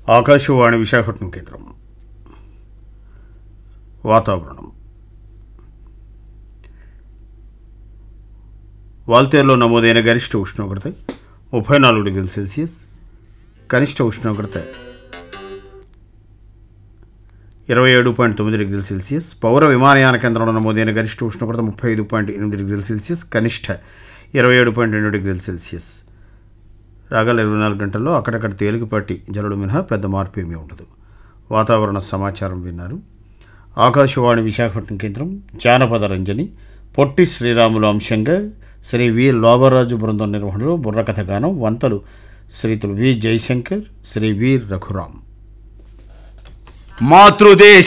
ఆకాశవాణి విశాఖపట్నం కేంద్రం వాతావరణం వాల్తేరులో నమోదైన గరిష్ట ఉష్ణోగ్రత ముప్పై నాలుగు డిగ్రీల సెల్సియస్ కనిష్ట ఉష్ణోగ్రత ఇరవై ఏడు పాయింట్ తొమ్మిది డిగ్రీల సెల్సియస్ పౌర విమానయాన కేంద్రంలో నమోదైన గరిష్ట ఉష్ణోగ్రత ముప్పై ఐదు పాయింట్ ఎనిమిది డిగ్రీల సెల్సియస్ కనిష్ట ఇరవై ఏడు పాయింట్ రెండు డిగ్రీల సెల్సియస్ రాగల ఇరవై నాలుగు గంటల్లో అక్కడక్కడ తేలికపాటి జల్లుడు మినహా పెద్ద మార్పు ఏమీ ఉండదు వాతావరణ సమాచారం విన్నారు ఆకాశవాణి విశాఖపట్నం కేంద్రం జానపద రంజని పొట్టి శ్రీరాములు అంశంగా శ్రీ వి లోబరాజు బృందం నిర్వహణలో బుర్రకథ గానం వంతలు శ్రీతులు వి జయశంకర్ శ్రీ వి రఘురాం మాతృదేశ